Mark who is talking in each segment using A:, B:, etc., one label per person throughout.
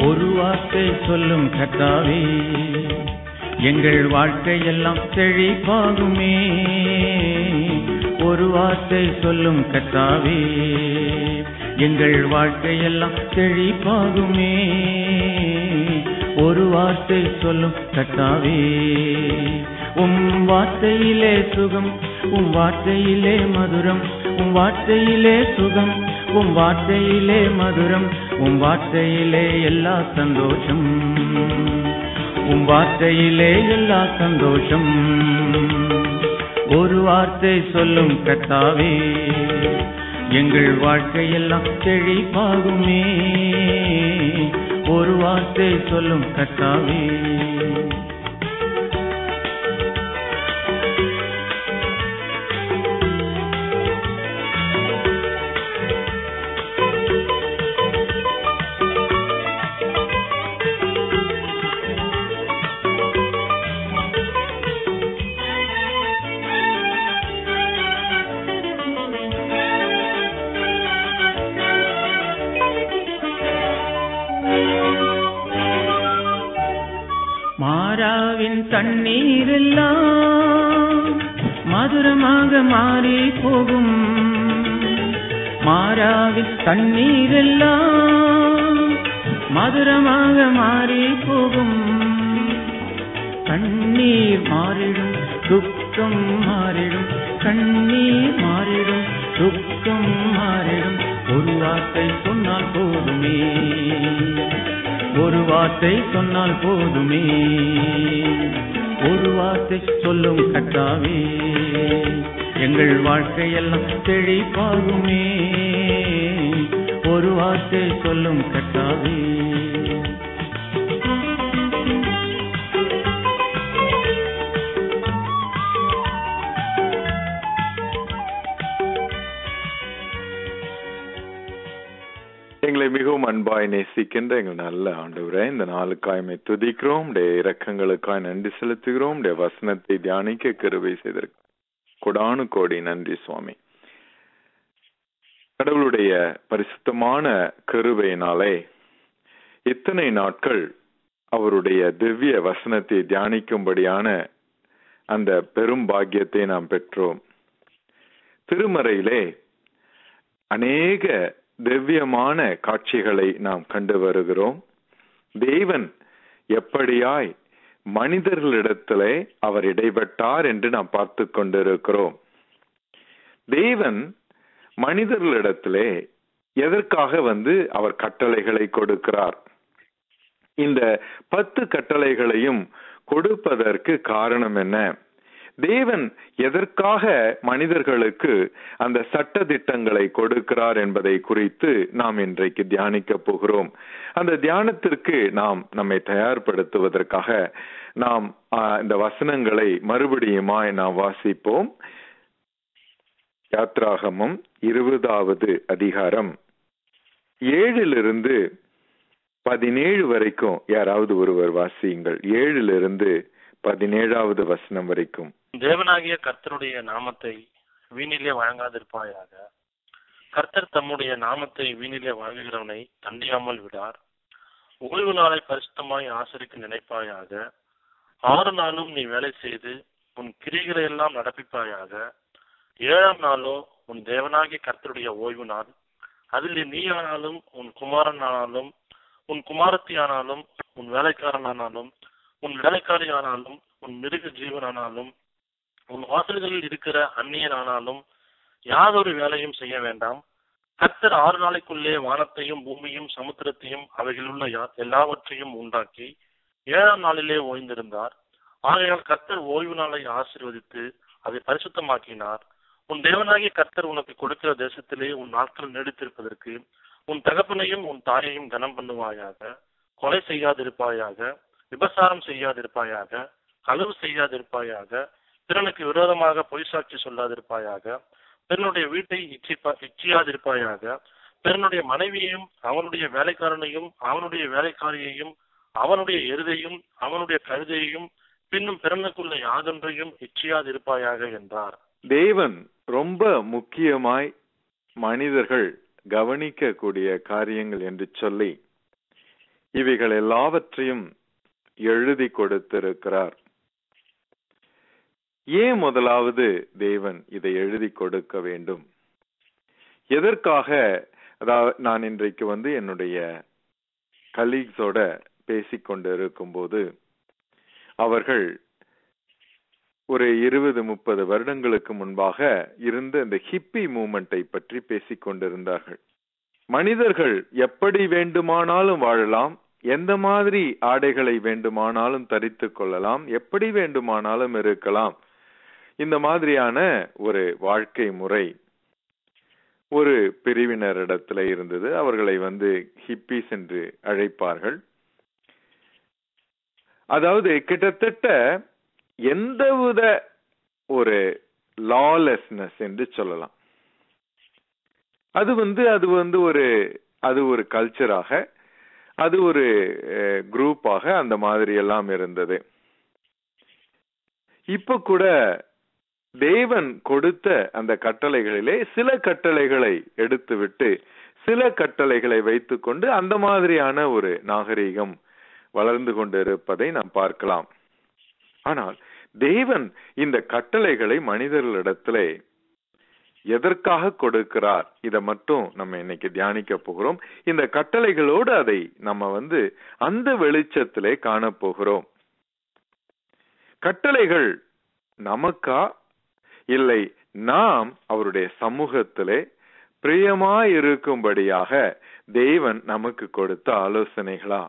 A: ஒரு வார்த்தை சொல்லும் கத்தாவே எங்கள் வாழ்க்கையெல்லாம் செழிப்பாகுமே ஒரு வார்த்தை சொல்லும் கத்தாவே எங்கள் வாழ்க்கையெல்லாம் செழிப்பாகுமே ஒரு வார்த்தை சொல்லும் கத்தாவே உம் வார்த்தையிலே சுகம் உம் வார்த்தையிலே மதுரம் உம் வார்த்தையிலே சுகம் உம் வார்த்தையிலே மதுரம் உம் வார்த்தையிலே எல்லா சந்தோஷம் உம் வார்த்தையிலே எல்லா சந்தோஷம் ஒரு வார்த்தை சொல்லும் கத்தாவே எங்கள் வாழ்க்கையெல்லாம் செழிப்பாகுமே ஒரு வார்த்தை சொல்லும் கத்தாவே மாறாவின் தண்ணீரெல்லாம் மதுரமாக மாறி போகும் மாறாவின் தண்ணீரெல்லாம் மதுரமாக மாறி போகும் கண்ணீர் மாறிடும் துக்கம் மாறிடும் கண்ணீர் மாறிடும் துக்கம் மாறிடும் ஒரு வார்த்தை சொன்னால் போதுமே ஒரு வார்த்தை சொன்னால் போதுமே ஒரு வார்த்தை சொல்லும் கட்டாவே எங்கள் வாழ்க்கையெல்லாம் செழிப்பாகுமே ஒரு வார்த்தை சொல்லும் கட்டாவே
B: எங்களை மிகவும் அன்பாய் நேசிக்கின்ற எங்கள் நல்ல ஆண்டவரே இந்த நாளுக்காய்மை துதிக்கிறோம் உடைய இரக்கங்களுக்காய் நன்றி செலுத்துகிறோம் உடைய வசனத்தை தியானிக்க கிருபை செய்திருக்க கொடானு கோடி நன்றி சுவாமி கடவுளுடைய பரிசுத்தமான கிருபையினாலே இத்தனை நாட்கள் அவருடைய திவ்ய வசனத்தை தியானிக்கும்படியான அந்த பெரும் பாக்கியத்தை நாம் பெற்றோம் திருமறையிலே அநேக திவ்யமான காட்சிகளை நாம் கண்டு வருகிறோம் தேவன் எப்படியாய் மனிதர்களிடத்திலே அவர் இடைப்பட்டார் என்று நாம் பார்த்து கொண்டிருக்கிறோம் தேவன் மனிதர்களிடத்திலே எதற்காக வந்து அவர் கட்டளைகளை கொடுக்கிறார் இந்த பத்து கட்டளைகளையும் கொடுப்பதற்கு காரணம் என்ன தேவன் எதற்காக மனிதர்களுக்கு அந்த சட்ட திட்டங்களை கொடுக்கிறார் என்பதை குறித்து நாம் இன்றைக்கு தியானிக்க போகிறோம் அந்த தியானத்திற்கு நாம் நம்மை தயார்படுத்துவதற்காக நாம் இந்த வசனங்களை மறுபடியுமாய் நாம் வாசிப்போம் யாத்ராகமம் இருபதாவது அதிகாரம் ஏழிலிருந்து பதினேழு வரைக்கும் யாராவது ஒருவர் வாசியுங்கள் ஏழிலிருந்து பதினேழாவது வசனம் வரைக்கும்
C: தேவனாகிய கர்த்தருடைய நாமத்தை வீணிலே வழங்காதிருப்பாயாக கர்த்தர் தம்முடைய நாமத்தை வீணிலே வழங்குகிறவனை தண்டியாமல் விடார் ஓய்வு நாளை பரிசுத்தமாய் ஆசரிக்க நினைப்பாயாக ஆறு நாளும் நீ வேலை செய்து உன் கிரிகளை எல்லாம் நடப்பிப்பாயாக ஏழாம் நாளோ உன் தேவனாகிய கர்த்தருடைய ஓய்வு நாள் அதில் நீ ஆனாலும் உன் குமாரன் ஆனாலும் உன் குமாரத்தி ஆனாலும் உன் வேலைக்காரனானாலும் உன் வேலைக்காரி ஆனாலும் உன் மிருக ஜீவனானாலும் உன் வாசல்களில் இருக்கிற அந்நியன் ஆனாலும் யாதொரு வேலையும் செய்ய வேண்டாம் கர்த்தர் ஆறு நாளைக்குள்ளே வானத்தையும் பூமியும் சமுத்திரத்தையும் அவைகளுள்ள எல்லாவற்றையும் உண்டாக்கி ஏழாம் நாளிலே ஓய்ந்திருந்தார் ஆகையால் கர்த்தர் ஓய்வு நாளை ஆசீர்வதித்து அதை பரிசுத்தமாக்கினார் உன் தேவனாகிய கர்த்தர் உனக்கு கொடுக்கிற தேசத்திலே உன் நாட்கள் நீடித்திருப்பதற்கு உன் தகப்பனையும் உன் தாயையும் கனம் பண்ணுவாயாக கொலை செய்யாதிருப்பாயாக விபசாரம் செய்யாதிருப்பாயாக களவு செய்யாதிருப்பாயாக பிறனுக்கு விரோதமாக பொய் சாட்சி சொல்லாதிருப்பாயாக பிறனுடைய வீட்டை இச்சிப்பா இச்சியாதிருப்பாயாக பிறனுடைய மனைவியையும் அவனுடைய வேலைக்காரனையும் அவனுடைய வேலைக்காரியையும் அவனுடைய எருதையும் அவனுடைய கழுதையையும் பின்னும் பிறனுக்குள்ள யாதொன்றையும் இச்சியாதிருப்பாயாக என்றார்
B: தேவன் ரொம்ப முக்கியமாய் மனிதர்கள் கவனிக்கக்கூடிய காரியங்கள் என்று சொல்லி இவைகள் எல்லாவற்றையும் எழுதி கொடுத்திருக்கிறார் ஏன் முதலாவது தேவன் இதை எழுதி கொடுக்க வேண்டும் எதற்காக அதாவது நான் இன்றைக்கு வந்து என்னுடைய கலீக்ஸோட பேசிக்கொண்டு இருக்கும்போது அவர்கள் ஒரு இருபது முப்பது வருடங்களுக்கு முன்பாக இருந்த இந்த ஹிப்பி மூமெண்டை பற்றி பேசிக் கொண்டிருந்தார்கள் மனிதர்கள் எப்படி வேண்டுமானாலும் வாழலாம் எந்த மாதிரி ஆடைகளை வேண்டுமானாலும் தரித்துக் கொள்ளலாம் எப்படி வேண்டுமானாலும் இருக்கலாம் இந்த மாதிரியான ஒரு வாழ்க்கை முறை ஒரு பிரிவினரிடத்துல இருந்தது அவர்களை வந்து ஹிப்பிஸ் என்று அழைப்பார்கள் அதாவது கிட்டத்தட்ட எந்தவித ஒரு லாலெஸ்னஸ் என்று சொல்லலாம் அது வந்து அது வந்து ஒரு அது ஒரு கல்ச்சராக அது ஒரு குரூப்பாக அந்த மாதிரி எல்லாம் இருந்தது இப்ப கூட தேவன் கொடுத்த அந்த கட்டளைகளிலே சில கட்டளைகளை எடுத்துவிட்டு சில கட்டளைகளை வைத்துக்கொண்டு அந்த மாதிரியான ஒரு நாகரீகம் வளர்ந்து கொண்டு இருப்பதை நாம் பார்க்கலாம் ஆனால் தேவன் இந்த கட்டளைகளை மனிதர்களிடத்திலே எதற்காக கொடுக்கிறார் இத மட்டும் நம்ம இன்னைக்கு தியானிக்க போகிறோம் இந்த கட்டளைகளோடு அதை நம்ம வந்து அந்த வெளிச்சத்திலே காணப்போகிறோம் கட்டளைகள் நமக்கா இல்லை நாம் அவருடைய சமூகத்திலே பிரியமாயிருக்கும்படியாக தேவன் நமக்கு கொடுத்த ஆலோசனைகளா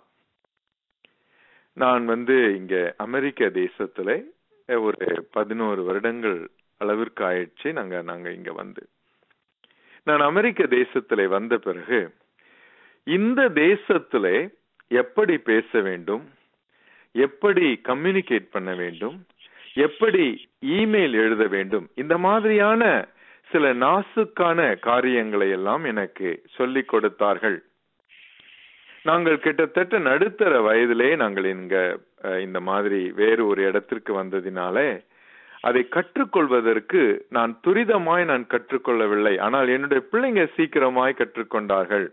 B: நான் வந்து இங்க அமெரிக்க தேசத்துல ஒரு பதினோரு வருடங்கள் அளவிற்கு ஆயிடுச்சு நாங்க நாங்க இங்க வந்து நான் அமெரிக்க தேசத்திலே வந்த பிறகு இந்த தேசத்திலே எப்படி பேச வேண்டும் எப்படி கம்யூனிகேட் பண்ண வேண்டும் எப்படி இமெயில் எழுத வேண்டும் இந்த மாதிரியான சில நாசுக்கான காரியங்களை எல்லாம் எனக்கு சொல்லிக் கொடுத்தார்கள் நாங்கள் கிட்டத்தட்ட நடுத்தர வயதிலே நாங்கள் இங்க இந்த மாதிரி வேறு ஒரு இடத்திற்கு வந்ததினாலே அதை கற்றுக்கொள்வதற்கு நான் துரிதமாய் நான் கற்றுக்கொள்ளவில்லை ஆனால் என்னுடைய பிள்ளைங்க சீக்கிரமாய் கற்றுக்கொண்டார்கள்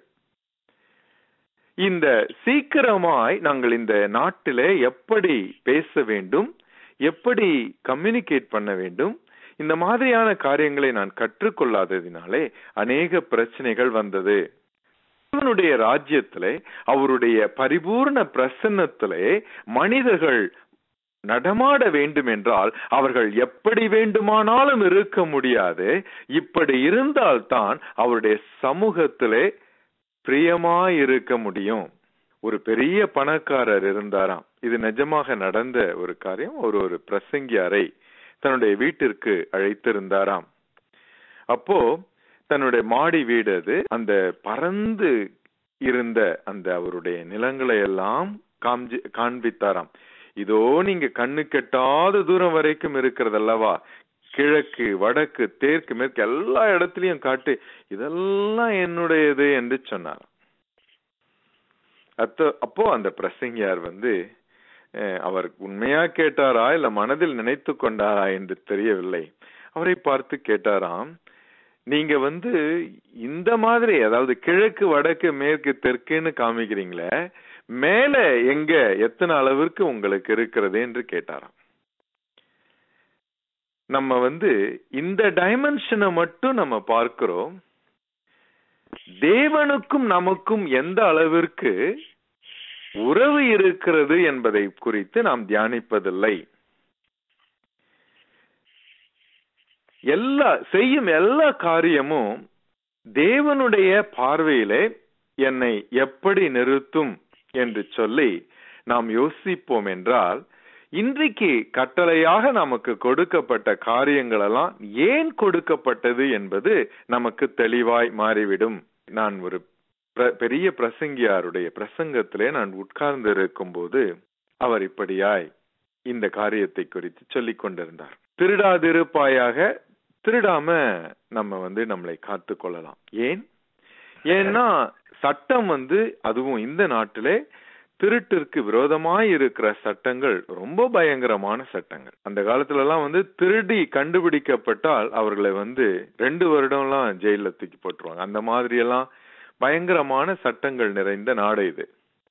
B: இந்த சீக்கிரமாய் நாங்கள் இந்த நாட்டிலே எப்படி பேச வேண்டும் எப்படி கம்யூனிகேட் பண்ண வேண்டும் இந்த மாதிரியான காரியங்களை நான் கற்றுக்கொள்ளாததினாலே அநேக பிரச்சனைகள் வந்தது தேவனுடைய ராஜ்யத்திலே அவருடைய பரிபூர்ண பிரசன்னத்திலே மனிதர்கள் நடமாட வேண்டும் என்றால் அவர்கள் எப்படி வேண்டுமானாலும் இருக்க முடியாது இப்படி இருந்தால்தான் அவருடைய சமூகத்திலே பிரியமாய் இருக்க முடியும் ஒரு பெரிய பணக்காரர் இருந்தாராம் இது நிஜமாக நடந்த ஒரு காரியம் ஒரு ஒரு பிரசங்கியாரை தன்னுடைய வீட்டிற்கு அழைத்திருந்தாராம் அப்போ தன்னுடைய மாடி வீடு அது அந்த பறந்து இருந்த அந்த அவருடைய நிலங்களை எல்லாம் காமிச்சு காண்பித்தாராம் இதோ நீங்க கண்ணு கெட்டாத தூரம் வரைக்கும் இருக்கிறது அல்லவா கிழக்கு வடக்கு தெற்கு மேற்கு எல்லா இடத்துலயும் காட்டு இதெல்லாம் என்னுடையது என்று சொன்னார் அத்த அப்போ அந்த பிரசங்கியார் வந்து அவர் உண்மையா கேட்டாரா இல்ல மனதில் நினைத்து கொண்டாரா என்று தெரியவில்லை அவரை பார்த்து கேட்டாராம் நீங்க வந்து இந்த மாதிரி அதாவது கிழக்கு வடக்கு மேற்கு தெற்குன்னு காமிக்கிறீங்களே மேல எங்க எத்தனை அளவிற்கு உங்களுக்கு இருக்கிறது என்று கேட்டாராம் நம்ம வந்து இந்த டைமென்ஷனை மட்டும் நம்ம பார்க்கிறோம் தேவனுக்கும் நமக்கும் எந்த அளவிற்கு உறவு இருக்கிறது என்பதை குறித்து நாம் தியானிப்பதில்லை எல்லா செய்யும் எல்லா காரியமும் தேவனுடைய பார்வையிலே என்னை எப்படி நிறுத்தும் என்று சொல்லி நாம் யோசிப்போம் என்றால் இன்றைக்கு கட்டளையாக நமக்கு கொடுக்கப்பட்ட காரியங்கள் எல்லாம் ஏன் கொடுக்கப்பட்டது என்பது நமக்கு தெளிவாய் மாறிவிடும் நான் ஒரு பெரிய பிரசங்கியாருடைய பிரசங்கத்திலே நான் உட்கார்ந்து இருக்கும் போது அவர் இப்படியாய் இந்த காரியத்தை குறித்து சொல்லிக் கொண்டிருந்தார் திருடாதிருப்பாயாக திருடாம நம்ம வந்து நம்மளை காத்து கொள்ளலாம் ஏன் ஏன்னா சட்டம் வந்து அதுவும் இந்த நாட்டிலே திருட்டிற்கு விரோதமாய் இருக்கிற சட்டங்கள் ரொம்ப பயங்கரமான சட்டங்கள் அந்த காலத்துல எல்லாம் வந்து திருடி கண்டுபிடிக்கப்பட்டால் அவர்களை வந்து ரெண்டு வருடம் எல்லாம் ஜெயில தூக்கி போட்டுருவாங்க அந்த மாதிரி எல்லாம் பயங்கரமான சட்டங்கள் நிறைந்த நாடு இது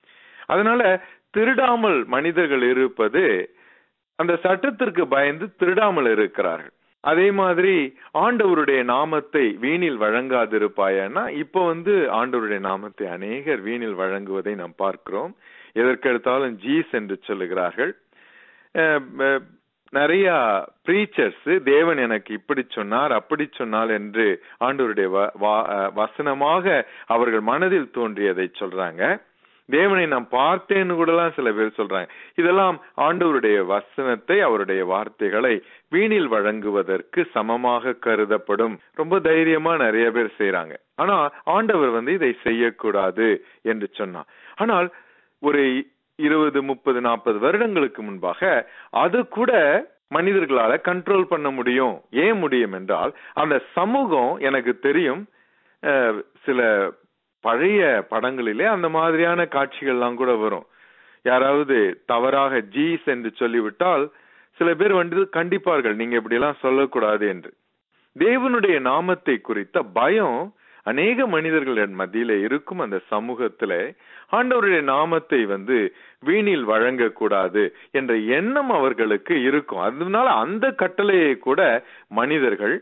B: அதனால திருடாமல் மனிதர்கள் இருப்பது அந்த சட்டத்திற்கு பயந்து திருடாமல் இருக்கிறார்கள் அதே மாதிரி ஆண்டவருடைய நாமத்தை வீணில் வழங்காதிருப்பாயன்னா இப்ப வந்து ஆண்டவருடைய நாமத்தை அநேகர் வீணில் வழங்குவதை நாம் பார்க்கிறோம் எதற்கெடுத்தாலும் ஜீஸ் என்று சொல்லுகிறார்கள் அஹ் அஹ் நிறைய பிரீச்சர்ஸ் தேவன் எனக்கு இப்படி சொன்னார் அப்படி சொன்னார் என்று ஆண்டவருடைய வ- வா- அஹ் வசனமாக அவர்கள் மனதில் தோன்றியதை சொல்றாங்க தேவனை நான் பார்த்தேன்னு கூடலாம் சில பேர் சொல்றாங்க இதெல்லாம் ஆண்டவருடைய வசனத்தை அவருடைய வார்த்தைகளை வீணில் வழங்குவதற்கு சமமாக கருதப்படும் ரொம்ப தைரியமா நிறைய பேர் செய்றாங்க ஆனா ஆண்டவர் வந்து இதை செய்யக்கூடாது என்று சொன்னார் ஆனால் ஒரு இருபது முப்பது நாற்பது வருடங்களுக்கு முன்பாக அது கூட மனிதர்களால கண்ட்ரோல் பண்ண முடியும் ஏன் முடியும் என்றால் அந்த சமூகம் எனக்கு தெரியும் அஹ், சில பழைய படங்களிலே அந்த மாதிரியான காட்சிகள்லாம் கூட வரும் யாராவது தவறாக ஜீஸ் என்று சொல்லிவிட்டால் சில பேர் வந்து கண்டிப்பார்கள் நீங்க இப்படி எல்லாம் சொல்லக்கூடாது என்று தேவனுடைய நாமத்தை குறித்த பயம் அநேக மனிதர்களின் மத்தியில இருக்கும் அந்த சமூகத்துல ஆண்டவருடைய நாமத்தை வந்து வீணில் வழங்கக்கூடாது என்ற எண்ணம் அவர்களுக்கு இருக்கும் அதனால அந்த கட்டளையை கூட மனிதர்கள்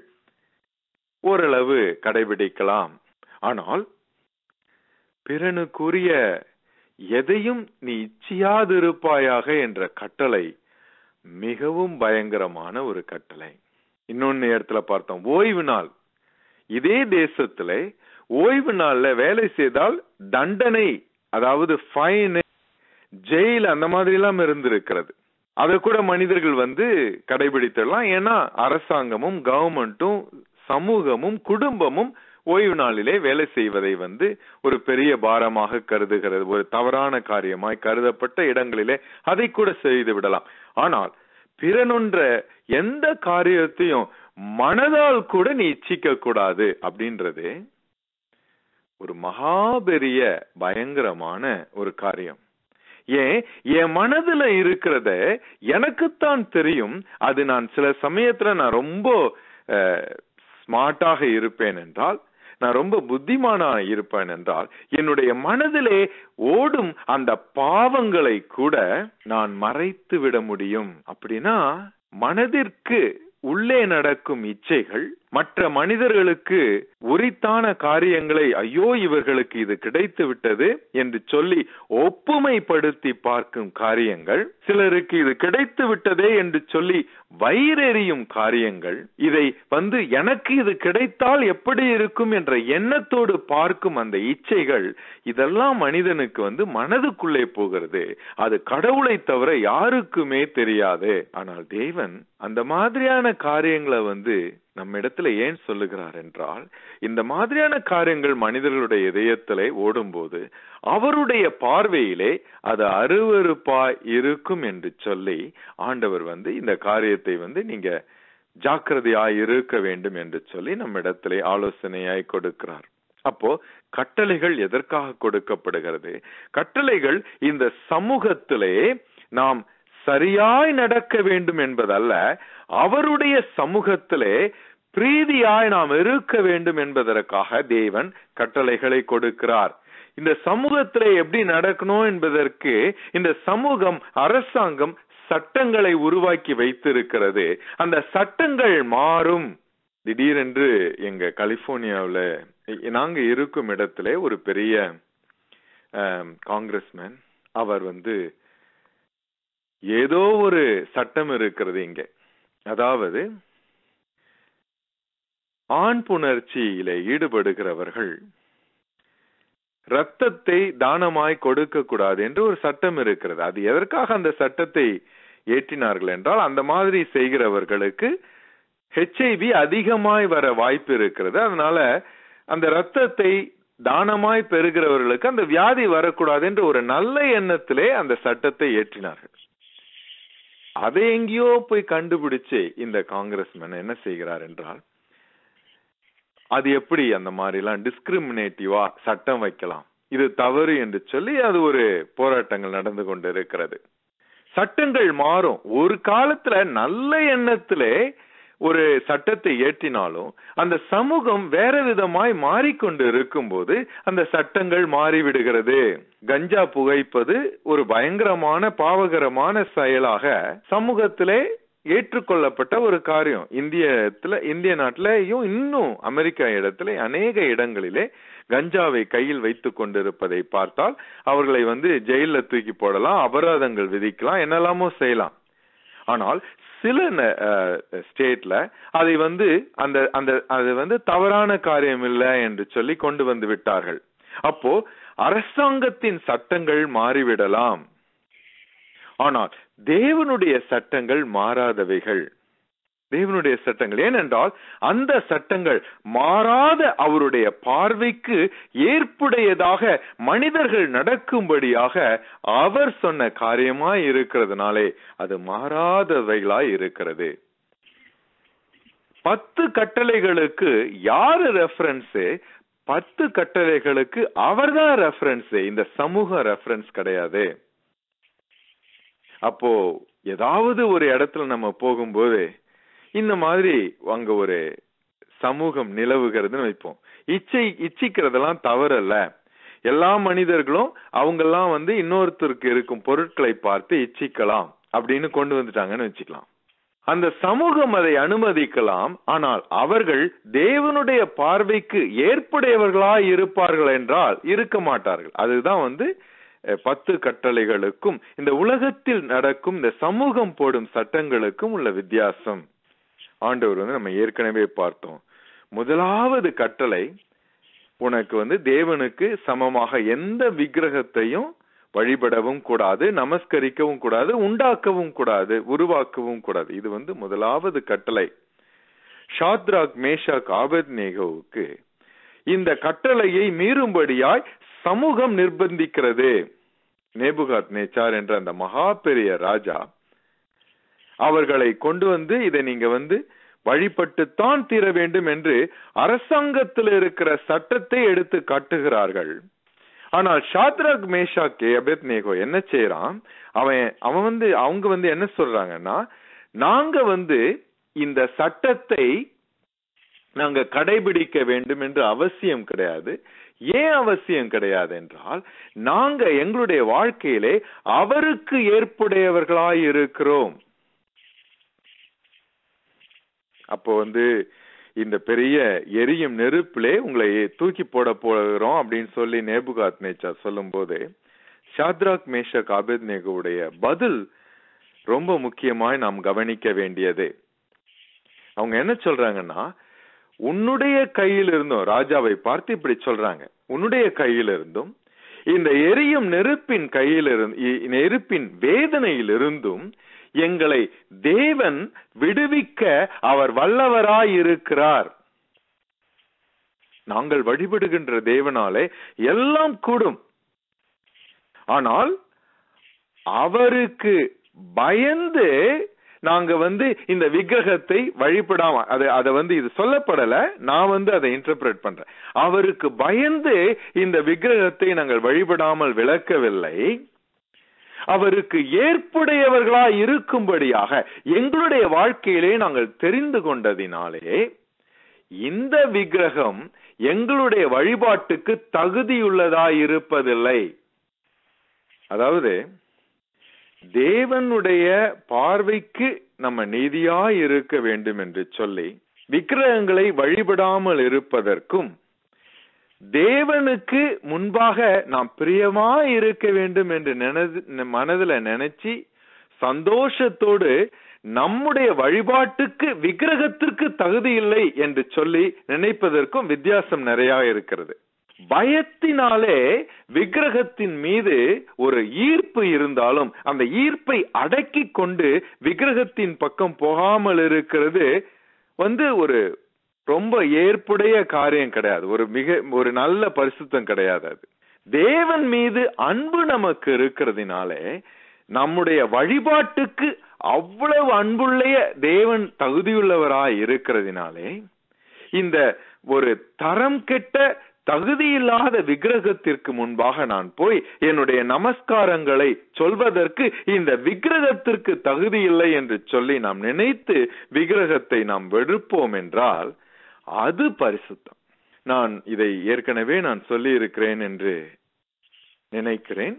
B: ஓரளவு கடைபிடிக்கலாம் ஆனால் பிறனுக்குரிய எதையும் நீ இச்சியாதிருப்பாயாக என்ற கட்டளை மிகவும் பயங்கரமான ஒரு கட்டளை இன்னொன்னு இடத்துல பார்த்தோம் ஓய்வு நாள் இதே தேசத்துல ஓய்வு நாள்ல வேலை செய்தால் தண்டனை அதாவது ஃபைன் ஜெயில் அந்த மாதிரி எல்லாம் இருந்திருக்கிறது அதை கூட மனிதர்கள் வந்து கடைபிடித்திடலாம் ஏன்னா அரசாங்கமும் கவர்மெண்ட்டும் சமூகமும் குடும்பமும் ஓய்வு நாளிலே வேலை செய்வதை வந்து ஒரு பெரிய பாரமாக கருதுகிறது ஒரு தவறான காரியமாய் கருதப்பட்ட இடங்களிலே அதை கூட செய்து விடலாம் ஆனால் பிறனொன்ற எந்த காரியத்தையும் மனதால் கூட நீ இச்சிக்க கூடாது அப்படின்றது ஒரு மகாபெரிய பயங்கரமான ஒரு காரியம் ஏன் என் மனதுல இருக்கிறத எனக்குத்தான் தெரியும் அது நான் சில சமயத்துல நான் ரொம்ப ஸ்மார்ட்டாக இருப்பேன் என்றால் நான் ரொம்ப புத்திமானா இருப்பேன் என்றால் என்னுடைய மனதிலே ஓடும் அந்த பாவங்களை கூட நான் மறைத்து விட முடியும் அப்படின்னா மனதிற்கு உள்ளே நடக்கும் இச்சைகள் மற்ற மனிதர்களுக்கு உரித்தான காரியங்களை ஐயோ இவர்களுக்கு இது கிடைத்து விட்டது என்று சொல்லி ஒப்புமைப்படுத்தி பார்க்கும் காரியங்கள் சிலருக்கு இது கிடைத்து விட்டதே என்று சொல்லி வயிறெறியும் காரியங்கள் இதை வந்து எனக்கு இது கிடைத்தால் எப்படி இருக்கும் என்ற எண்ணத்தோடு பார்க்கும் அந்த இச்சைகள் இதெல்லாம் மனிதனுக்கு வந்து மனதுக்குள்ளே போகிறது அது கடவுளை தவிர யாருக்குமே தெரியாது ஆனால் தேவன் அந்த மாதிரியான காரியங்களை வந்து நம்ம இடத்துல ஏன் சொல்லுகிறார் என்றால் இந்த மாதிரியான காரியங்கள் மனிதர்களுடைய இதயத்திலே ஓடும்போது அவருடைய பார்வையிலே அது அருவருப்பாய் இருக்கும் என்று சொல்லி ஆண்டவர் வந்து இந்த காரியத்தை வந்து நீங்க ஜாக்கிரதையாய் இருக்க வேண்டும் என்று சொல்லி நம்ம இடத்திலே ஆலோசனையாய் கொடுக்கிறார் அப்போ கட்டளைகள் எதற்காக கொடுக்கப்படுகிறது கட்டளைகள் இந்த சமூகத்திலே நாம் சரியாய் நடக்க வேண்டும் என்பதல்ல அவருடைய சமூகத்திலே பிரீதியாய் நாம் இருக்க வேண்டும் என்பதற்காக தேவன் கட்டளைகளை கொடுக்கிறார் இந்த சமூகத்திலே எப்படி நடக்கணும் என்பதற்கு இந்த சமூகம் அரசாங்கம் சட்டங்களை உருவாக்கி வைத்திருக்கிறது அந்த சட்டங்கள் மாறும் திடீரென்று எங்க கலிபோர்னியாவுல நாங்க இருக்கும் இடத்துல ஒரு பெரிய காங்கிரஸ்மேன் அவர் வந்து ஏதோ ஒரு சட்டம் இருக்கிறது இங்க அதாவது ஆண் புணர்ச்சியில ஈடுபடுகிறவர்கள் ரத்தத்தை தானமாய் கொடுக்க கூடாது என்று ஒரு சட்டம் இருக்கிறது அது எதற்காக அந்த சட்டத்தை ஏற்றினார்கள் என்றால் அந்த மாதிரி செய்கிறவர்களுக்கு ஹெச்ஐவி அதிகமாய் வர வாய்ப்பு இருக்கிறது அதனால அந்த ரத்தத்தை தானமாய் பெறுகிறவர்களுக்கு அந்த வியாதி வரக்கூடாது என்று ஒரு நல்ல எண்ணத்திலே அந்த சட்டத்தை ஏற்றினார்கள் அதை எங்கேயோ போய் கண்டுபிடிச்சு இந்த காங்கிரஸ்மேன் என்ன செய்கிறார் என்றால் அது எப்படி அந்த மாதிரி எல்லாம் டிஸ்கிரிமினேட்டிவா சட்டம் வைக்கலாம் இது தவறு என்று சொல்லி அது ஒரு போராட்டங்கள் நடந்து கொண்டு இருக்கிறது சட்டங்கள் மாறும் ஒரு காலத்துல நல்ல எண்ணத்திலே ஒரு சட்டத்தை ஏற்றினாலும் அந்த சமூகம் வேற விதமாய் மாறிக்கொண்டு இருக்கும்போது அந்த சட்டங்கள் மாறிவிடுகிறது கஞ்சா புகைப்பது ஒரு பயங்கரமான பாவகரமான செயலாக சமூகத்திலே ஏற்றுக்கொள்ளப்பட்ட ஒரு காரியம் இந்தியத்துல இந்திய நாட்டிலேயும் இன்னும் அமெரிக்கா இடத்துல அநேக இடங்களிலே கஞ்சாவை கையில் வைத்துக் கொண்டிருப்பதை பார்த்தால் அவர்களை வந்து ஜெயில தூக்கி போடலாம் அபராதங்கள் விதிக்கலாம் என்னெல்லாமோ செய்யலாம் ஆனால் சில ஸ்டேட்ல அதை வந்து அந்த அந்த அது வந்து தவறான காரியம் இல்லை என்று சொல்லி கொண்டு வந்து விட்டார்கள் அப்போ அரசாங்கத்தின் சட்டங்கள் மாறிவிடலாம் ஆனால் தேவனுடைய சட்டங்கள் மாறாதவைகள் தேவனுடைய சட்டங்கள் ஏனென்றால் அந்த சட்டங்கள் மாறாத அவருடைய பார்வைக்கு ஏற்புடையதாக மனிதர்கள் நடக்கும்படியாக அவர் சொன்ன காரியமாய் இருக்கிறதுனாலே அது மாறாதவைகளாய் இருக்கிறது பத்து கட்டளைகளுக்கு யாரு ரெஃபரன்ஸ் பத்து கட்டளைகளுக்கு அவர்தான் ரெஃபரன்ஸ் இந்த சமூக ரெஃபரன்ஸ் கிடையாது அப்போ ஏதாவது ஒரு இடத்துல நம்ம போகும்போது இந்த மாதிரி அங்க ஒரு சமூகம் நிலவுகிறதுன்னு வைப்போம் இச்சை இச்சிக்கிறதெல்லாம் தவறல்ல எல்லா மனிதர்களும் அவங்கெல்லாம் வந்து இன்னொருத்தருக்கு இருக்கும் பொருட்களை பார்த்து இச்சிக்கலாம் அப்படின்னு கொண்டு வந்துட்டாங்கன்னு வச்சுக்கலாம் அந்த சமூகம் அதை அனுமதிக்கலாம் ஆனால் அவர்கள் தேவனுடைய பார்வைக்கு ஏற்புடையவர்களாய் இருப்பார்கள் என்றால் இருக்க மாட்டார்கள் அதுதான் வந்து பத்து கட்டளைகளுக்கும் இந்த உலகத்தில் நடக்கும் இந்த சமூகம் போடும் சட்டங்களுக்கும் உள்ள வித்தியாசம் ஆண்டவர் வந்து நம்ம ஏற்கனவே பார்த்தோம் முதலாவது கட்டளை உனக்கு வந்து தேவனுக்கு சமமாக எந்த விக்கிரகத்தையும் வழிபடவும் கூடாது நமஸ்கரிக்கவும் கூடாது உண்டாக்கவும் கூடாது உருவாக்கவும் கூடாது இது வந்து முதலாவது கட்டளை ஷாத்ராக் மேஷாக் ஆபத் நேகோவுக்கு இந்த கட்டளையை மீறும்படியாய் சமூகம் நிர்பந்திக்கிறது நேபுகாத் நேச்சார் என்ற அந்த மகா பெரிய ராஜா அவர்களை கொண்டு வந்து இதை நீங்க வந்து வழிபட்டுத்தான் தீர வேண்டும் என்று அரசாங்கத்தில் இருக்கிற சட்டத்தை எடுத்து காட்டுகிறார்கள் ஆனால் ஷாத்ராக் மேஷாக்கே அபேத் நேகோ என்ன செய்யறான் அவன் அவன் வந்து அவங்க வந்து என்ன சொல்றாங்கன்னா நாங்க வந்து இந்த சட்டத்தை நாங்க கடைபிடிக்க வேண்டும் என்று அவசியம் கிடையாது ஏன் அவசியம் கிடையாது என்றால் நாங்க எங்களுடைய வாழ்க்கையிலே அவருக்கு ஏற்புடையவர்களாய் இருக்கிறோம் அப்போ வந்து இந்த பெரிய எரியும் நெருப்பிலே உங்களை தூக்கி போட போகிறோம் அப்படின்னு சொல்லி நேபுகாத் நேச்சா சொல்லும் போது ஷாத்ராக் மேஷக் அபேத் நேகுவுடைய பதில் ரொம்ப முக்கியமாய் நாம் கவனிக்க வேண்டியது அவங்க என்ன சொல்றாங்கன்னா உன்னுடைய கையில் இருந்தும் ராஜாவை பார்த்து இப்படி சொல்றாங்க உன்னுடைய கையில் இருந்தும் இந்த எரியும் நெருப்பின் கையில் இருந்து நெருப்பின் வேதனையில் இருந்தும் எங்களை தேவன் விடுவிக்க அவர் வல்லவராய் இருக்கிறார் நாங்கள் வழிபடுகின்ற தேவனாலே எல்லாம் கூடும் ஆனால் அவருக்கு பயந்து நாங்க வந்து இந்த விக்கிரகத்தை வழிபடாம அது அதை வந்து இது சொல்லப்படல நான் வந்து அதை இன்டர்பிரட் பண்றேன் அவருக்கு பயந்து இந்த விக்கிரகத்தை நாங்கள் வழிபடாமல் விளக்கவில்லை அவருக்கு ஏற்புடையவர்களா இருக்கும்படியாக எங்களுடைய வாழ்க்கையிலே நாங்கள் தெரிந்து கொண்டதினாலே இந்த விக்கிரகம் எங்களுடைய வழிபாட்டுக்கு தகுதியுள்ளதா இருப்பதில்லை அதாவது தேவனுடைய பார்வைக்கு நம்ம நீதியா இருக்க வேண்டும் என்று சொல்லி விக்கிரகங்களை வழிபடாமல் இருப்பதற்கும் தேவனுக்கு முன்பாக நாம் பிரியமா இருக்க வேண்டும் என்று நினது மனதுல நினைச்சு சந்தோஷத்தோடு நம்முடைய வழிபாட்டுக்கு விக்கிரகத்திற்கு தகுதி இல்லை என்று சொல்லி நினைப்பதற்கும் வித்தியாசம் நிறைய இருக்கிறது பயத்தினாலே விக்கிரகத்தின் மீது ஒரு ஈர்ப்பு இருந்தாலும் அந்த ஈர்ப்பை அடக்கி கொண்டு விக்கிரகத்தின் பக்கம் போகாமல் இருக்கிறது வந்து ஒரு ரொம்ப ஏற்புடைய காரியம் கிடையாது ஒரு மிக ஒரு நல்ல பரிசுத்தம் கிடையாது அது தேவன் மீது அன்பு நமக்கு இருக்கிறதுனாலே நம்முடைய வழிபாட்டுக்கு அவ்வளவு அன்புள்ள தேவன் தகுதியுள்ளவராய் இருக்கிறதுனாலே இந்த ஒரு தரம் கெட்ட தகுதியில்லாத விக்கிரகத்திற்கு முன்பாக நான் போய் என்னுடைய நமஸ்காரங்களை சொல்வதற்கு இந்த விக்கிரகத்திற்கு தகுதி இல்லை என்று சொல்லி நாம் நினைத்து விக்கிரகத்தை நாம் வெறுப்போம் என்றால் அது பரிசுத்தம் நான் இதை ஏற்கனவே நான் சொல்லி இருக்கிறேன் என்று நினைக்கிறேன்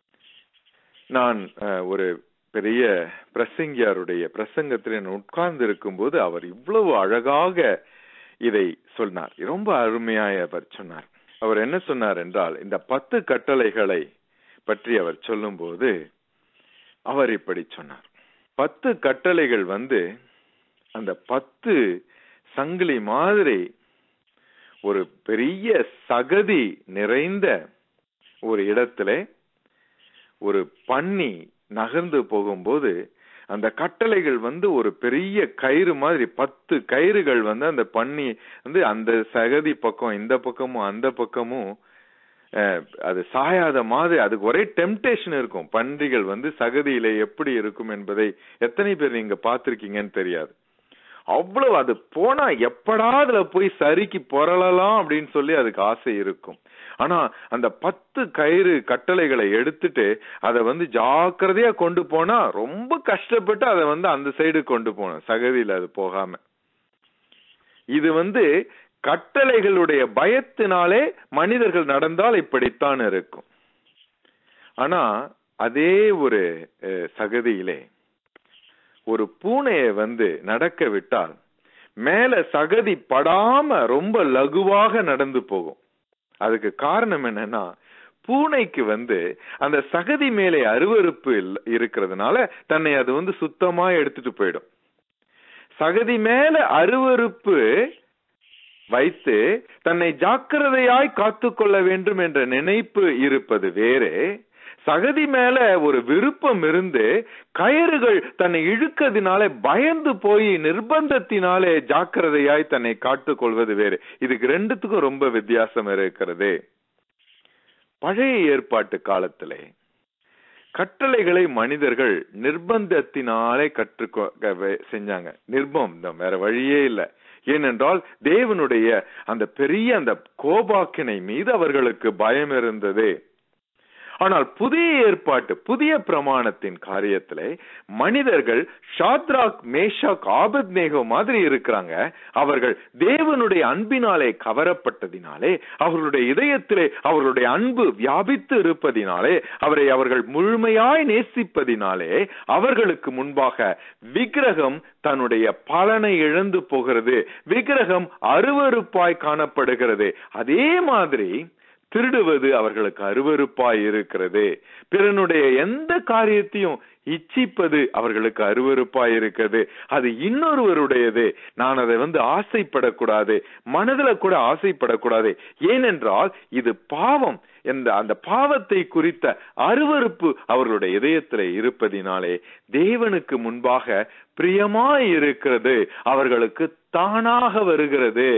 B: நான் அஹ், ஒரு பெரிய பிரசங்கியாருடைய பிரசங்கத்தில் நான் உட்கார்ந்து இருக்கும்போது அவர் இவ்வளவு அழகாக இதை சொன்னார் ரொம்ப அருமையாய் அவர் சொன்னார் அவர் என்ன சொன்னார் என்றால் இந்த பத்து கட்டளைகளை பற்றி அவர் சொல்லும்போது அவர் இப்படி சொன்னார் பத்து கட்டளைகள் வந்து அந்த பத்து சங்கிலி மாதிரி ஒரு பெரிய சகதி நிறைந்த ஒரு இடத்திலே ஒரு பன்னி நகர்ந்து போகும்போது அந்த கட்டளைகள் வந்து ஒரு பெரிய கயிறு மாதிரி பத்து கயிறுகள் வந்து அந்த பன்னி வந்து அந்த சகதி பக்கம் இந்த பக்கமும் அந்த பக்கமும் அஹ், அது சாயாத மாதிரி அதுக்கு ஒரே டெம்டேஷன் இருக்கும் பன்றிகள் வந்து சகதியிலே எப்படி இருக்கும் என்பதை எத்தனை பேர் நீங்க பார்த்திருக்கீங்கன்னு தெரியாது அவ்வளவு அது போனா எப்படா அதுல போய் சரிக்கு புரளலாம் அப்படின்னு சொல்லி அதுக்கு ஆசை இருக்கும் ஆனா அந்த பத்து கயிறு கட்டளைகளை எடுத்துட்டு அதை வந்து ஜாக்கிரதையா கொண்டு போனா ரொம்ப கஷ்டப்பட்டு அதை வந்து அந்த சைடு கொண்டு போகணும் சகதியில அது போகாம இது வந்து கட்டளைகளுடைய பயத்தினாலே மனிதர்கள் நடந்தால் இப்படித்தான் இருக்கும் ஆனா அதே ஒரு அஹ், சகதியிலே ஒரு பூனைய வந்து நடக்க விட்டால் மேல சகதி படாம ரொம்ப லகுவாக நடந்து போகும் அதுக்கு காரணம் என்னன்னா பூனைக்கு வந்து அந்த சகதி மேலே அருவருப்பு இல்ல- இருக்கிறதுனால தன்னை அது வந்து சுத்தமா எடுத்துட்டு போயிடும் சகதி மேல அருவருப்பு வைத்து தன்னை ஜாக்கிரதையாய் காத்துக்கொள்ள வேண்டும் என்ற நினைப்பு இருப்பது வேறு சகதி மேல ஒரு விருப்பம் இருந்து கயிறுகள் தன்னை இழுக்கதினாலே பயந்து போய் நிர்பந்தத்தினாலே ஜாக்கிரதையாய் தன்னை காத்துக் கொள்வது வேறு இதுக்கு ரெண்டுத்துக்கும் ரொம்ப வித்தியாசம் இருக்கிறது பழைய ஏற்பாட்டு காலத்திலே கட்டளைகளை மனிதர்கள் நிர்பந்தத்தினாலே கற்றுக்கொ க- வே- செஞ்சாங்க நிர்பந்தம் வேற வழியே இல்ல ஏனென்றால் தேவனுடைய அந்த பெரிய அந்த கோபாக்கினை மீது அவர்களுக்கு பயம் இருந்தது ஆனால் புதிய ஏற்பாட்டு புதிய பிரமாணத்தின் காரியத்திலே மனிதர்கள் ஷாத்ராக் மேஷாக் ஆபத்நேகோ மாதிரி இருக்கிறாங்க அவர்கள் தேவனுடைய அன்பினாலே கவரப்பட்டதினாலே அவர்களுடைய இதயத்திலே அவர்களுடைய அன்பு வியாபித்து இருப்பதினாலே அவரை அவர்கள் முழுமையாய் நேசிப்பதினாலே அவர்களுக்கு முன்பாக விக்கிரகம் தன்னுடைய பலனை இழந்து போகிறது விக்கிரகம் அருவருப்பாய் காணப்படுகிறது அதே மாதிரி திருடுவது அவர்களுக்கு அருவருப்பாய் இருக்கிறது பிறனுடைய எந்த காரியத்தையும் இச்சிப்பது அவர்களுக்கு அருவருப்பாய் இருக்கிறது அது இன்னொருவருடையது நான் அதை வந்து ஆசைப்படக்கூடாது மனதுல கூட ஆசைப்படக்கூடாது ஏனென்றால் இது பாவம் என்ற அந்த பாவத்தை குறித்த அருவருப்பு அவர்களுடைய இதயத்திலே இருப்பதினாலே தேவனுக்கு முன்பாக பிரியமாய் இருக்கிறது அவர்களுக்கு தானாக வருகிறது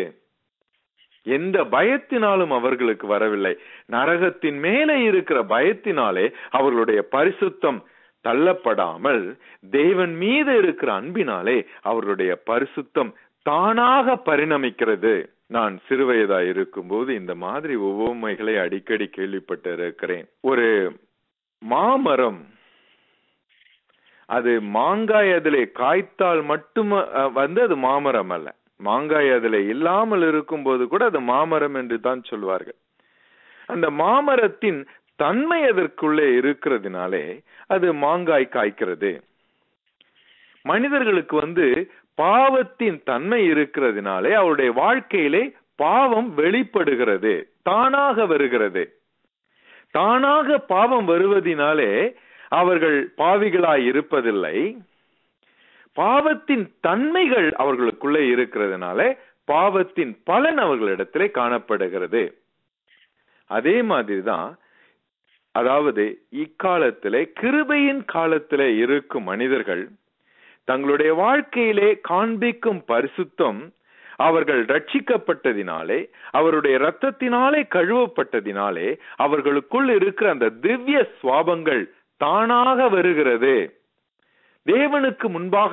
B: எந்த பயத்தினாலும் அவர்களுக்கு வரவில்லை நரகத்தின் மேலே இருக்கிற பயத்தினாலே அவர்களுடைய பரிசுத்தம் தள்ளப்படாமல் தேவன் மீது இருக்கிற அன்பினாலே அவர்களுடைய பரிசுத்தம் தானாக பரிணமிக்கிறது நான் சிறுவயதா இருக்கும்போது இந்த மாதிரி உவமைகளை அடிக்கடி கேள்விப்பட்டு இருக்கிறேன் ஒரு மாமரம் அது மாங்காய் அதிலே காய்த்தால் மட்டும் அஹ், வந்து அது மாமரம் அல்ல மாங்காய் அதிலே இல்லாமல் இருக்கும்போது கூட அது மாமரம் என்று தான் சொல்வார்கள் அந்த மாமரத்தின் தன்மை அதற்குள்ளே இருக்கிறதுனாலே அது மாங்காய் காய்க்கிறது மனிதர்களுக்கு வந்து பாவத்தின் தன்மை இருக்கிறதுனாலே அவருடைய வாழ்க்கையிலே பாவம் வெளிப்படுகிறது தானாக வருகிறது தானாக பாவம் வருவதினாலே அவர்கள் பாவிகளாய் இருப்பதில்லை பாவத்தின் தன்மைகள் அவர்களுக்குள்ளே இருக்கிறதுனால பாவத்தின் பலன் அவர்களிடத்திலே காணப்படுகிறது அதே மாதிரிதான் அதாவது இக்காலத்திலே கிருபையின் காலத்திலே இருக்கும் மனிதர்கள் தங்களுடைய வாழ்க்கையிலே காண்பிக்கும் பரிசுத்தம் அவர்கள் ரட்சிக்கப்பட்டதினாலே அவருடைய இரத்தத்தினாலே கழுவப்பட்டதினாலே அவர்களுக்குள் இருக்கிற அந்த திவ்ய சுவாபங்கள் தானாக வருகிறது தேவனுக்கு முன்பாக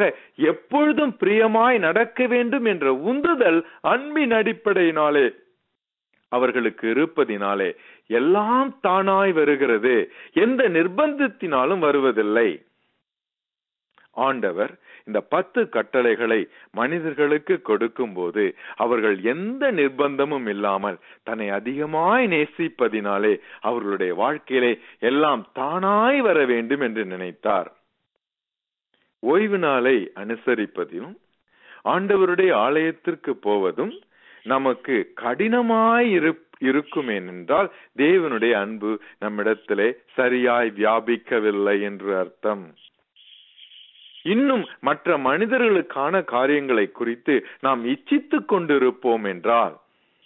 B: எப்பொழுதும் பிரியமாய் நடக்க வேண்டும் என்ற உந்துதல் அன்பின் அடிப்படையினாலே அவர்களுக்கு இருப்பதினாலே எல்லாம் தானாய் வருகிறது எந்த நிர்பந்தத்தினாலும் வருவதில்லை ஆண்டவர் இந்த பத்து கட்டளைகளை மனிதர்களுக்கு கொடுக்கும்போது அவர்கள் எந்த நிர்பந்தமும் இல்லாமல் தன்னை அதிகமாய் நேசிப்பதினாலே அவர்களுடைய வாழ்க்கையிலே எல்லாம் தானாய் வர வேண்டும் என்று நினைத்தார் ஓய்வு நாளை அனுசரிப்பதும் ஆண்டவருடைய ஆலயத்திற்கு போவதும் நமக்கு கடினமாய் இரு- இருக்கும் ஏனென்றால் தேவனுடைய அன்பு நம்மிடத்திலே சரியாய் வியாபிக்கவில்லை என்று அர்த்தம் இன்னும் மற்ற மனிதர்களுக்கான காரியங்களை குறித்து நாம் இச்சித்துக் கொண்டிருப்போம் என்றால்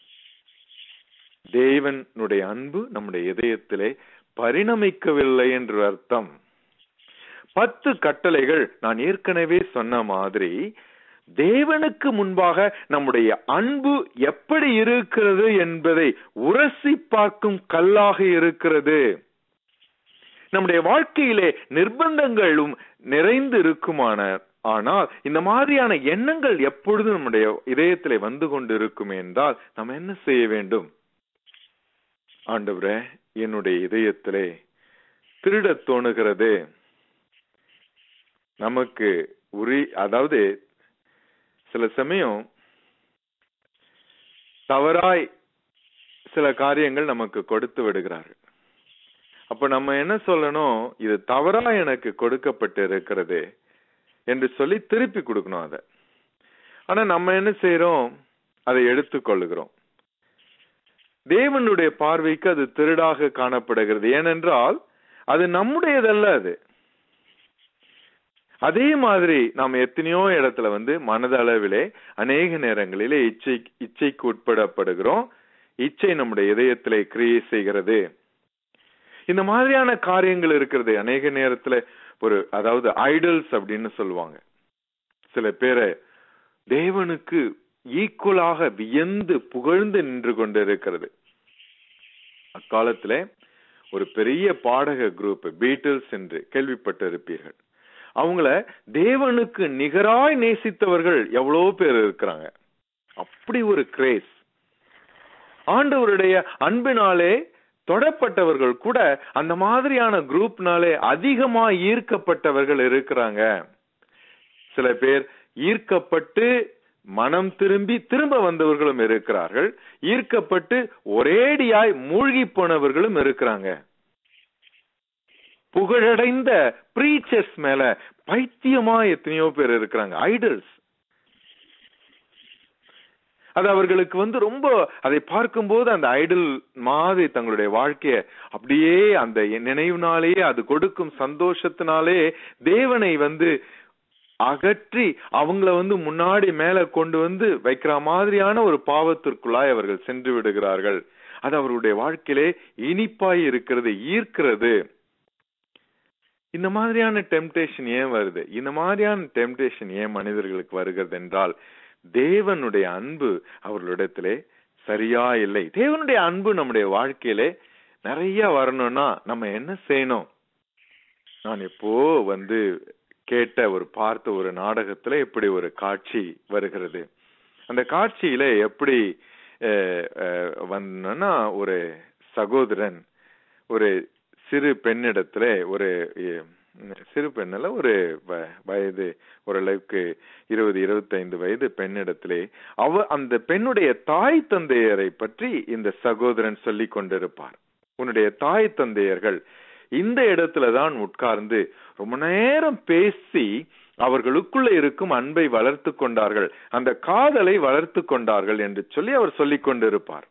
B: தேவனுடைய அன்பு நம்முடைய இதயத்திலே பரிணமிக்கவில்லை என்று அர்த்தம் பத்து கட்டளைகள் நான் ஏற்கனவே சொன்ன மாதிரி தேவனுக்கு முன்பாக நம்முடைய அன்பு எப்படி இருக்கிறது என்பதை உரசி பார்க்கும் கல்லாக இருக்கிறது நம்முடைய வாழ்க்கையிலே நிர்பந்தங்களும் நிறைந்து இருக்குமான ஆனால் இந்த மாதிரியான எண்ணங்கள் எப்பொழுதும் நம்முடைய இதயத்திலே வந்து கொண்டு இருக்கும் என்றால் நாம் என்ன செய்ய வேண்டும் ஆண்டவரே என்னுடைய இதயத்திலே திருடத் தோணுகிறது நமக்கு உரி அதாவது சில சமயம் தவறாய் சில காரியங்கள் நமக்கு கொடுத்து விடுகிறார்கள் அப்ப நம்ம என்ன சொல்லணும் இது தவறா எனக்கு கொடுக்கப்பட்டு இருக்கிறது என்று சொல்லி திருப்பி கொடுக்கணும் அதை ஆனா நம்ம என்ன செய்யறோம் அதை எடுத்துக்கொள்ளுகிறோம் தேவனுடைய பார்வைக்கு அது திருடாக காணப்படுகிறது ஏனென்றால் அது நம்முடையதல்ல அது அதே மாதிரி நாம் எத்தனையோ இடத்துல வந்து மனதளவிலே அநேக நேரங்களிலே இச்சை இச்சைக்கு உட்படப்படுகிறோம் இச்சை நம்முடைய இதயத்திலே கிரியை செய்கிறது இந்த மாதிரியான காரியங்கள் இருக்கிறது அநேக நேரத்துல ஒரு அதாவது ஐடல்ஸ் அப்படின்னு சொல்லுவாங்க சில பேரை தேவனுக்கு ஈக்குவலாக வியந்து புகழ்ந்து நின்று கொண்டு இருக்கிறது அக்காலத்திலே ஒரு பெரிய பாடக குரூப் பீட்டில்ஸ் என்று கேள்விப்பட்டிருப்பீர்கள் அவங்கள தேவனுக்கு நிகராய் நேசித்தவர்கள் எவ்வளவு பேர் இருக்கிறாங்க அப்படி ஒரு கிரேஸ் ஆண்டவருடைய அன்பினாலே தொடப்பட்டவர்கள் கூட அந்த மாதிரியான குரூப்னாலே அதிகமா ஈர்க்கப்பட்டவர்கள் இருக்கிறாங்க சில பேர் ஈர்க்கப்பட்டு மனம் திரும்பி திரும்ப வந்தவர்களும் இருக்கிறார்கள் ஈர்க்கப்பட்டு ஒரேடியாய் மூழ்கி போனவர்களும் இருக்கிறாங்க புகழடைந்த பிரீச்சர்ஸ் மேல பைத்தியமா எத்தனையோ பேர் இருக்கிறாங்க ஐடல்ஸ் அது அவர்களுக்கு வந்து ரொம்ப அதை பார்க்கும்போது அந்த ஐடல் மாதிரி தங்களுடைய வாழ்க்கைய அப்படியே அந்த நினைவுனாலேயே அது கொடுக்கும் சந்தோஷத்தினாலே தேவனை வந்து அகற்றி அவங்கள வந்து முன்னாடி மேல கொண்டு வந்து வைக்கிற மாதிரியான ஒரு பாவத்திற்குள்ளாய் அவர்கள் சென்று விடுகிறார்கள் அது அவர்களுடைய வாழ்க்கையிலே இனிப்பாய் இருக்கிறது ஈர்க்கிறது இந்த மாதிரியான டெம்டேஷன் ஏன் வருது இந்த மாதிரியான டெம்டேஷன் ஏன் மனிதர்களுக்கு வருகிறது என்றால் தேவனுடைய அன்பு அவர்களிடத்திலே சரியா இல்லை தேவனுடைய அன்பு நம்முடைய வாழ்க்கையிலே நிறைய வரணும்னா நம்ம என்ன செய்யணும் நான் எப்போ வந்து கேட்ட ஒரு பார்த்த ஒரு நாடகத்துல இப்படி ஒரு காட்சி வருகிறது அந்த காட்சியில எப்படி வந்தோம்னா ஒரு சகோதரன் ஒரு சிறு பெண்ணிடத்துல ஒரு சிறு பெண்ணில் ஒரு வயது ஓரளவுக்கு இருபது இருபத்தைந்து வயது பெண்ணிடத்திலே அவ அந்த பெண்ணுடைய தாய் தந்தையரை பற்றி இந்த சகோதரன் சொல்லி கொண்டிருப்பார் உன்னுடைய தாய் தந்தையர்கள் இந்த இடத்துலதான் உட்கார்ந்து ரொம்ப நேரம் பேசி அவர்களுக்குள்ள இருக்கும் அன்பை வளர்த்து கொண்டார்கள் அந்த காதலை வளர்த்து கொண்டார்கள் என்று சொல்லி அவர் சொல்லிக் கொண்டிருப்பார்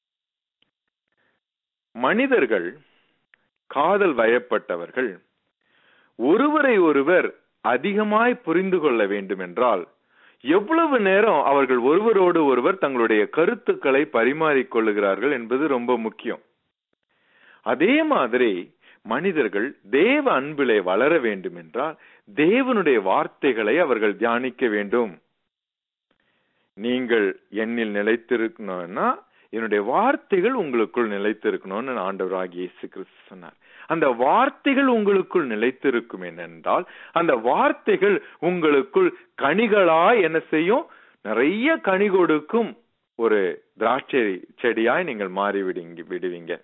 B: மனிதர்கள் காதல் வயப்பட்டவர்கள் ஒருவரை ஒருவர் அதிகமாய் புரிந்து கொள்ள வேண்டும் என்றால் எவ்வளவு நேரம் அவர்கள் ஒருவரோடு ஒருவர் தங்களுடைய கருத்துக்களை பரிமாறிக் கொள்ளுகிறார்கள் என்பது ரொம்ப முக்கியம் அதே மாதிரி மனிதர்கள் தேவ அன்பிலே வளர வேண்டும் என்றால் தேவனுடைய வார்த்தைகளை அவர்கள் தியானிக்க வேண்டும் நீங்கள் என்னில் நிலைத்திருக்கணும்னா என்னுடைய வார்த்தைகள் உங்களுக்குள் நிலைத்திருக்கணும்னு ஆண்டவராகிய இயேசு கிறிஸ்து சொன்னார் அந்த வார்த்தைகள் உங்களுக்குள் நிலைத்திருக்கும் என்னென்றால் அந்த வார்த்தைகள் உங்களுக்குள் கனிகளாய் என்ன செய்யும் நிறைய கனி கொடுக்கும் ஒரு திராட்சை செடியாய் நீங்கள் மாறி விடுங்க விடுவீங்க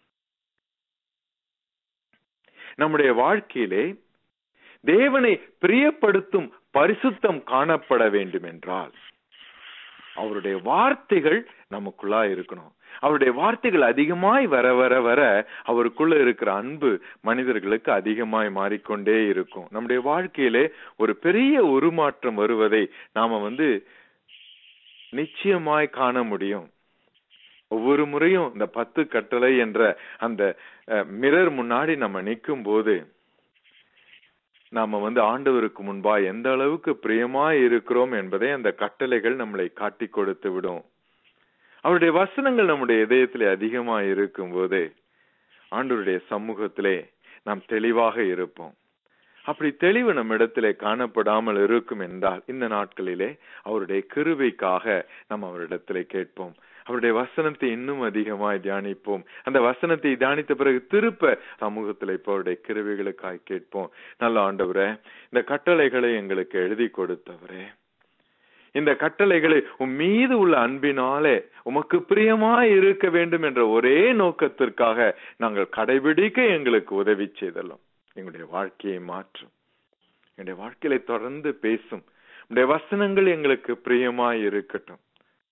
B: நம்முடைய வாழ்க்கையிலே தேவனை பிரியப்படுத்தும் பரிசுத்தம் காணப்பட வேண்டும் என்றால் அவருடைய வார்த்தைகள் நமக்குள்ளா இருக்கணும் அவருடைய வார்த்தைகள் அதிகமாய் வர வர வர அவருக்குள்ள இருக்கிற அன்பு மனிதர்களுக்கு அதிகமாய் மாறிக்கொண்டே இருக்கும் நம்முடைய வாழ்க்கையிலே ஒரு பெரிய உருமாற்றம் வருவதை நாம வந்து நிச்சயமாய் காண முடியும் ஒவ்வொரு முறையும் இந்த பத்து கட்டளை என்ற அந்த மிரர் முன்னாடி நம்ம நிற்கும் போது நாம வந்து ஆண்டவருக்கு முன்பா எந்த அளவுக்கு பிரியமாய் இருக்கிறோம் என்பதை அந்த கட்டளைகள் நம்மளை காட்டி கொடுத்து விடும் அவருடைய வசனங்கள் நம்முடைய இதயத்திலே அதிகமாய் இருக்கும் போது ஆண்டவருடைய சமூகத்திலே நாம் தெளிவாக இருப்போம் அப்படி தெளிவு நம்ம இடத்திலே காணப்படாமல் இருக்கும் என்றால் இந்த நாட்களிலே அவருடைய கிருபைக்காக நம்ம அவரிடத்திலே கேட்போம் அவருடைய வசனத்தை இன்னும் அதிகமாய் தியானிப்போம் அந்த வசனத்தை தியானித்த பிறகு திருப்ப சமூகத்தில் இப்போ அவருடைய கிருவிகளுக்காய் கேட்போம் நல்ல ஆண்டவரே இந்த கட்டளைகளை எங்களுக்கு எழுதி கொடுத்தவரே இந்த கட்டளைகளை உன் மீது உள்ள அன்பினாலே உமக்கு பிரியமாய் இருக்க வேண்டும் என்ற ஒரே நோக்கத்திற்காக நாங்கள் கடைபிடிக்க எங்களுக்கு உதவி செய்தலும் எங்களுடைய வாழ்க்கையை மாற்றும் எங்களுடைய வாழ்க்கையில தொடர்ந்து பேசும் உடைய வசனங்கள் எங்களுக்கு பிரியமாய் இருக்கட்டும்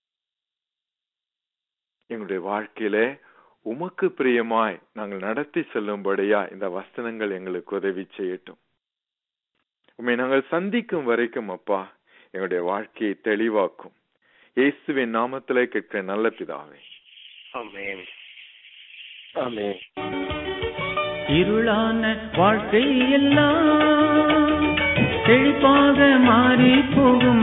B: எங்களுடைய வாழ்க்கையில உமக்கு பிரியமாய் நாங்கள் நடத்தி செல்லும்படியா இந்த வசனங்கள் எங்களுக்கு உதவி செய்யட்டும் உண்மை நாங்கள் சந்திக்கும் வரைக்கும் அப்பா எங்களுடைய வாழ்க்கையை தெளிவாக்கும் இயேசுவின் நாமத்திலே கேட்க நல்ல பிதாவே
C: ஆமென் ஆமென்
A: இருளான வாழ்க்கை எல்லாம் செழிப்பாக மாறி போகும்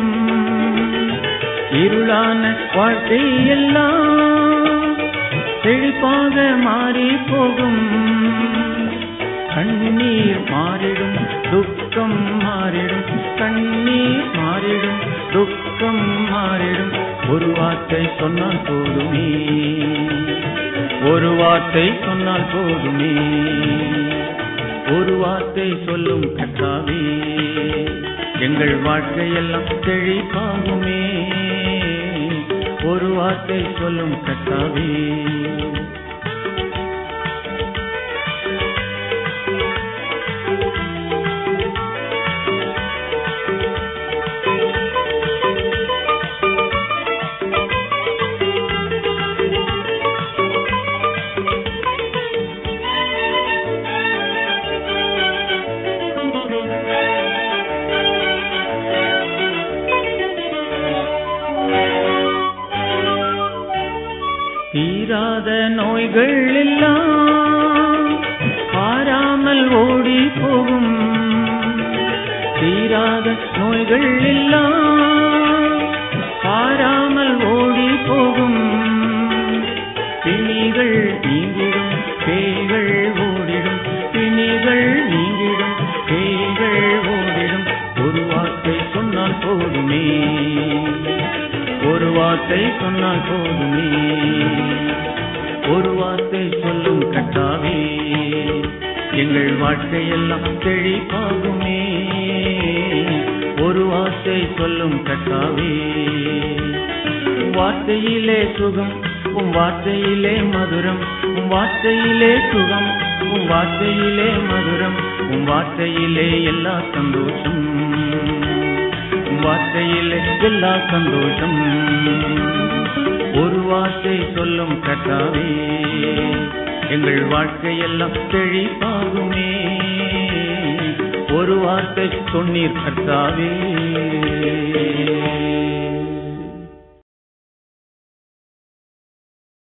A: இருளான வாழ்க்கை எல்லாம் செழிப்பாக மாறி போகும் கண்ணீர் மாறிடும் துக்கம் மாறிடும் கண்ணீர் மாறிடும் துக்கம் மாறிடும் ஒரு வார்த்தை சொன்னால் போதுமே ஒரு வார்த்தை சொன்னால் போதுமே ஒரு வார்த்தை சொல்லும் கத்தாவே எங்கள் வாழ்க்கையெல்லாம் செழிப்பாகுமே ஒரு வார்த்தை சொல்லும் கத்தாவே தீராத நோய்கள் எல்லாம் பாராமல் ஓடி போகும் தீராத நோய்கள் எல்லாம் பாராமல் ஓடி போகும் பிணிகள் நீங்கிடும் பேய்கள் ஓடிடும் பிணிகள் நீங்கிடும் பேய்கள் ஓடிடும் ஒரு வார்த்தை சொன்னால் போதுமே ஒரு வார்த்தை சொன்னால் போதுமே ஒரு வார்த்தை சொல்லும் கட்டாவே எங்கள் வாழ்க்கையெல்லாம் செழிப்பாகுமே ஒரு வார்த்தை சொல்லும் கட்டாவே வார்த்தையிலே சுகம் உம் வார்த்தையிலே மதுரம் உம் வார்த்தையிலே சுகம் உம் வார்த்தையிலே மதுரம் உம் வார்த்தையிலே எல்லா சந்தோஷம் உம் வார்த்தையிலே எல்லா சந்தோஷம் ஒரு வார்த்தை சொல்லும் கட்டாவே எங்கள் வாழ்க்கையெல்லாம் செழிப்பாகுமே ஒரு வார்த்தை சொன்னீர் கர்த்தாவே